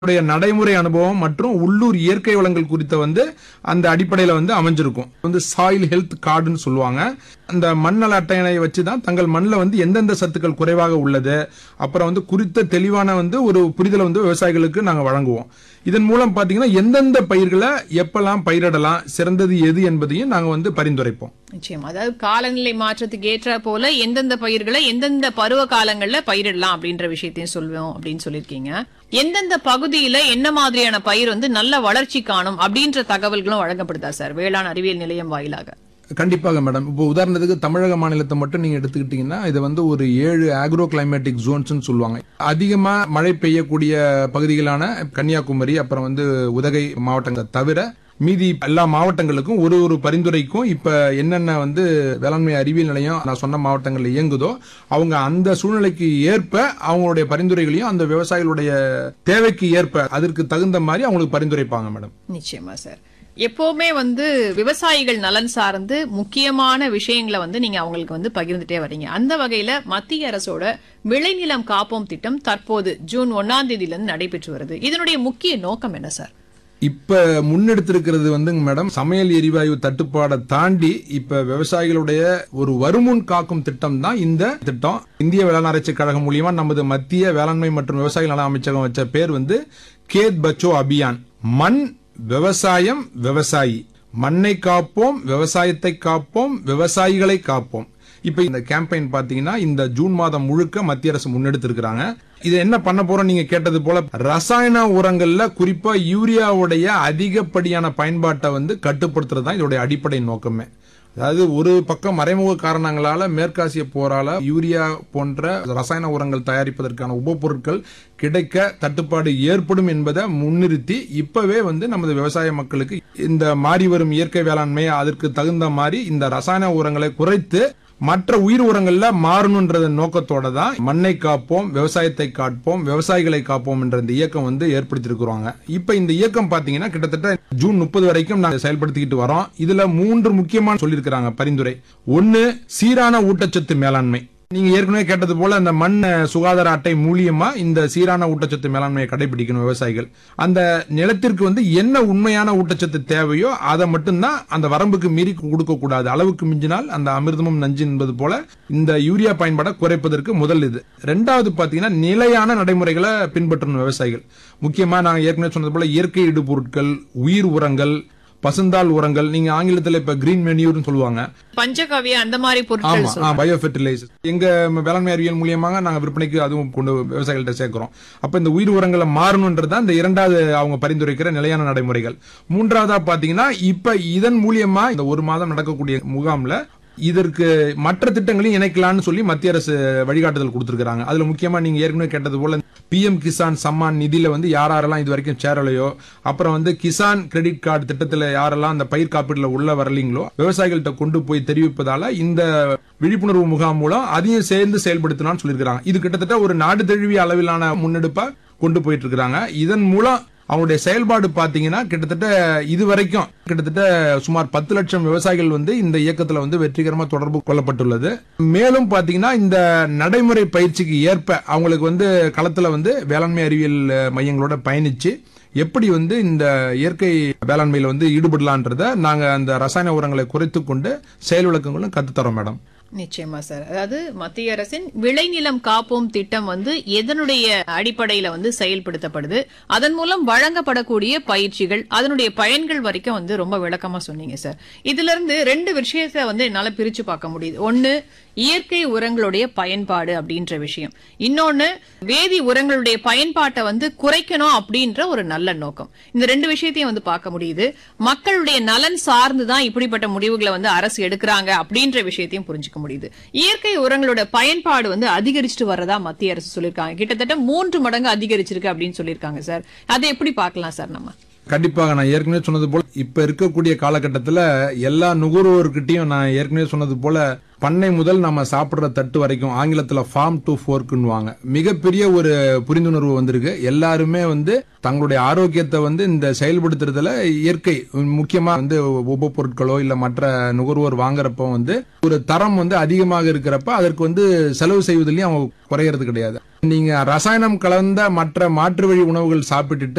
உடைய நடைமுறை அனுபவம் மற்றும் உள்ளூர் இயற்கை வளங்கள் குறித்த வந்து அந்த அடிப்படையில வந்து அமைஞ்சிருக்கும் வந்து சாயில் ஹெல்த் கார்டுன்னு சொல்லுவாங்க அந்த மண்ணல அட்டையனை வச்சு தான் தங்கள் மண்ணில் வந்து எந்தெந்த சத்துக்கள் குறைவாக உள்ளது அப்புறம் வந்து குறித்த தெளிவான வந்து ஒரு புரிதலை வந்து விவசாயிகளுக்கு நாங்கள் வழங்குவோம் இதன் மூலம் பாத்தீங்கன்னா எந்தெந்த பயிர்களை எப்பெல்லாம் பயிரிடலாம் சிறந்தது எது என்பதையும் நாங்கள் வந்து பரிந்துரைப்போம் நிச்சயம் அதாவது காலநிலை மாற்றத்துக்கு ஏற்ற போல எந்தெந்த பயிர்களை எந்தெந்த பருவ காலங்கள்ல பயிரிடலாம் அப்படின்ற விஷயத்தையும் சொல்லுவோம் அப்படின்னு சொல்லியிருக்கீங்க எந்தெந்த பகுதியில என்ன மாதிரியான பயிர் வந்து நல்ல வளர்ச்சி காணும் அப்படின்ற தகவல்களும் வழங்கப்படுதா சார் வேளாண் அறிவியல் நிலையம் வாயிலாக கண்டிப்பாக மேடம் இப்போ உதாரணத்துக்கு தமிழக மாநிலத்தை மட்டும் நீங்க எடுத்துக்கிட்டீங்கன்னா இது வந்து ஒரு ஏழு ஆக்ரோ கிளைமேட்டிக் ஜோன்ஸ்னு சொல்லுவாங்க அதிகமா மழை பெய்யக்கூடிய பகுதிகளான கன்னியாகுமரி அப்புறம் வந்து உதகை மாவட்டங்கள் தவிர மீதி எல்லா மாவட்டங்களுக்கும் ஒரு ஒரு பரிந்துரைக்கும் இப்ப என்னென்ன வந்து வேளாண்மை அறிவியல் நிலையம் நான் சொன்ன மாவட்டங்கள்ல இயங்குதோ அவங்க அந்த சூழ்நிலைக்கு ஏற்ப அவங்களுடைய பரிந்துரைகளையும் அந்த விவசாயிகளுடைய தேவைக்கு ஏற்ப அதற்கு தகுந்த மாதிரி அவங்களுக்கு பரிந்துரைப்பாங்க மேடம் நிச்சயமா சார் எப்பவுமே வந்து விவசாயிகள் நலன் சார்ந்து முக்கியமான விஷயங்களை வந்து நீங்க அவங்களுக்கு வந்து பகிர்ந்துட்டே வரீங்க அந்த வகையில மத்திய அரசோட விளைநிலம் காப்போம் திட்டம் தற்போது ஜூன் ஒன்னாம் தேதியில இருந்து நடைபெற்று வருது இதனுடைய முக்கிய நோக்கம் என்ன சார் இப்ப முன்னெடுத்திருக்கிறது வந்துங்க மேடம் சமையல் எரிவாயு தட்டுப்பாடை தாண்டி இப்ப விவசாயிகளுடைய ஒரு வருமுன் காக்கும் திட்டம் தான் இந்த திட்டம் இந்திய வேளாண் ஆராய்ச்சி கழகம் மூலியமா நமது மத்திய வேளாண்மை மற்றும் விவசாயிகள் நல அமைச்சகம் வச்ச பேர் வந்து கேத் பச்சோ அபியான் மண் விவசாயம் விவசாயி மண்ணை காப்போம் விவசாயத்தை காப்போம் விவசாயிகளை காப்போம் இப்ப இந்த கேம்பெயின் பாத்தீங்கன்னா இந்த ஜூன் மாதம் முழுக்க மத்திய அரசு முன்னெடுத்திருக்கிறாங்க இது என்ன பண்ண போறோம் நீங்க கேட்டது போல ரசாயன உரங்கள்ல குறிப்பா யூரியாவுடைய அதிகப்படியான பயன்பாட்டை வந்து கட்டுப்படுத்துறது தான் இதோடைய அடிப்படை நோக்கமே அதாவது ஒரு பக்கம் மறைமுக காரணங்களால மேற்காசிய போரால யூரியா போன்ற ரசாயன உரங்கள் தயாரிப்பதற்கான உபப்பொருட்கள் கிடைக்க தட்டுப்பாடு ஏற்படும் என்பதை முன்னிறுத்தி இப்பவே வந்து நமது விவசாய மக்களுக்கு இந்த மாறி வரும் இயற்கை வேளாண்மை அதற்கு தகுந்த மாதிரி இந்த ரசாயன உரங்களை குறைத்து மற்ற உயிர் உரங்கள்ல மாறணும்ன்ற நோக்கத்தோட தான் மண்ணை காப்போம் விவசாயத்தை காப்போம் விவசாயிகளை காப்போம் என்ற இந்த இயக்கம் வந்து ஏற்படுத்தியிருக்கிறாங்க இப்ப இந்த இயக்கம் பாத்தீங்கன்னா கிட்டத்தட்ட ஜூன் முப்பது வரைக்கும் நாங்க செயல்படுத்திக்கிட்டு வரோம் இதுல மூன்று முக்கியமான சொல்லியிருக்கிறாங்க பரிந்துரை ஒன்னு சீரான ஊட்டச்சத்து மேலாண்மை நீங்க ஏற்கனவே கேட்டது போல அந்த மண் சுகாதார அட்டை மூலியமா இந்த சீரான ஊட்டச்சத்து மேலாண்மையை கடைபிடிக்கணும் விவசாயிகள் அந்த நிலத்திற்கு வந்து என்ன உண்மையான ஊட்டச்சத்து தேவையோ அதை மட்டும்தான் அந்த வரம்புக்கு மீறி கொடுக்க கூடாது அளவுக்கு மிஞ்சினால் அந்த அமிர்தமும் நஞ்சு என்பது போல இந்த யூரியா பயன்பாடை குறைப்பதற்கு முதல் இது ரெண்டாவது பாத்தீங்கன்னா நிலையான நடைமுறைகளை பின்பற்றணும் விவசாயிகள் முக்கியமா நாங்க ஏற்கனவே சொன்னது போல இயற்கை இடுபொருட்கள் உயிர் உரங்கள் பசுந்தாள் உரங்கள் நீங்க ஆங்கிலத்துல இப்ப கிரீன் மெனியூர்னு சொல்லுவாங்க பஞ்சகவிய அந்த மாதிரி பொருட்கள் ஆமா பயோ ஃபெர்டிலைசர் எங்க வேளாண்மை அறிவியல் மூலியமாக நாங்க விற்பனைக்கு அதுவும் கொண்டு விவசாயிகள்ட்ட சேர்க்கிறோம் அப்ப இந்த உயிர் உரங்களை மாறணும்ன்றது தான் இந்த இரண்டாவது அவங்க பரிந்துரைக்கிற நிலையான நடைமுறைகள் மூன்றாவதா பாத்தீங்கன்னா இப்ப இதன் மூலியமா இந்த ஒரு மாதம் நடக்கக்கூடிய முகாம்ல இதற்கு மற்ற திட்டங்களையும் இணைக்கலாம்னு சொல்லி மத்திய அரசு வழிகாட்டுதல் கொடுத்திருக்காங்க அதுல முக்கியமா நீங்க ஏற்கனவே கேட்டது போல பிஎம் கிசான் சம்மான் நிதியில வந்து யார் யாரெல்லாம் இது வரைக்கும் சேரலையோ அப்புறம் வந்து கிசான் கிரெடிட் கார்டு திட்டத்துல யாரெல்லாம் அந்த பயிர் காப்பீடுல உள்ள வரலீங்களோ விவசாயிகள்கிட்ட கொண்டு போய் தெரிவிப்பதால இந்த விழிப்புணர்வு முகாம் மூலம் அதையும் சேர்ந்து செயல்படுத்தணும்னு சொல்லியிருக்காங்க இது கிட்டத்தட்ட ஒரு நாடு தழுவிய அளவிலான முன்னெடுப்பா கொண்டு போயிட்டு இருக்காங்க இதன் மூலம் அவங்களுடைய செயல்பாடு பாத்தீங்கன்னா கிட்டத்தட்ட இது வரைக்கும் கிட்டத்தட்ட சுமார் பத்து லட்சம் விவசாயிகள் வந்து இந்த இயக்கத்துல வந்து வெற்றிகரமா தொடர்பு கொள்ளப்பட்டுள்ளது மேலும் பாத்தீங்கன்னா இந்த நடைமுறை பயிற்சிக்கு ஏற்ப அவங்களுக்கு வந்து களத்துல வந்து வேளாண்மை அறிவியல் மையங்களோட பயணிச்சு எப்படி வந்து இந்த இயற்கை வேளாண்மையில வந்து ஈடுபடலான்றத நாங்க அந்த ரசாயன உரங்களை குறைத்து கொண்டு செயல் விளக்கங்களும் கத்துத்தரோம் மேடம் நிச்சயமா சார் அதாவது மத்திய அரசின் விளைநிலம் காப்போம் திட்டம் வந்து எதனுடைய அடிப்படையில வந்து செயல்படுத்தப்படுது அதன் மூலம் வழங்கப்படக்கூடிய பயிற்சிகள் அதனுடைய பயன்கள் வரைக்கும் வந்து ரொம்ப விளக்கமா சொன்னீங்க சார் இதுல இருந்து ரெண்டு விஷயத்தை வந்து என்னால பிரிச்சு பார்க்க முடியுது ஒன்னு இயற்கை உரங்களுடைய பயன்பாடு அப்படின்ற விஷயம் இன்னொன்னு வேதி உரங்களுடைய பயன்பாட்டை வந்து குறைக்கணும் அப்படின்ற ஒரு நல்ல நோக்கம் இந்த ரெண்டு விஷயத்தையும் வந்து பார்க்க முடியுது மக்களுடைய நலன் சார்ந்துதான் இப்படிப்பட்ட முடிவுகளை வந்து அரசு எடுக்கிறாங்க அப்படின்ற விஷயத்தையும் புரிஞ்சுக்க முடியுது இயற்கை உரங்களோட பயன்பாடு வந்து அதிகரிச்சுட்டு வரதா மத்திய அரசு சொல்லியிருக்காங்க கிட்டத்தட்ட மூன்று மடங்கு அதிகரிச்சிருக்கு அப்படின்னு சொல்லியிருக்காங்க சார் அதை எப்படி பார்க்கலாம் சார் நம்ம கண்டிப்பாக நான் ஏற்கனவே சொன்னது போல இப்ப இருக்கக்கூடிய காலகட்டத்தில் எல்லா நுகர்வோர்கிட்டையும் நான் ஏற்கனவே சொன்னது போல பண்ணை முதல் நம்ம சாப்பிடுற தட்டு வரைக்கும் ஆங்கிலத்துல ஃபார்ம் டு ஃபோர்க்குன்னுவாங்க மிகப்பெரிய ஒரு புரிந்துணர்வு வந்திருக்கு எல்லாருமே வந்து தங்களுடைய ஆரோக்கியத்தை வந்து இந்த செயல்படுத்துறதுல இயற்கை முக்கியமா வந்து உபப்பொருட்களோ இல்ல மற்ற நுகர்வோர் வாங்குறப்ப வந்து ஒரு தரம் வந்து அதிகமாக இருக்கிறப்ப அதற்கு வந்து செலவு செய்வதிலையும் அவங்க குறையறது கிடையாது நீங்க ரசாயனம் கலந்த மற்ற மாற்று வழி உணவுகள் சாப்பிட்டுட்டு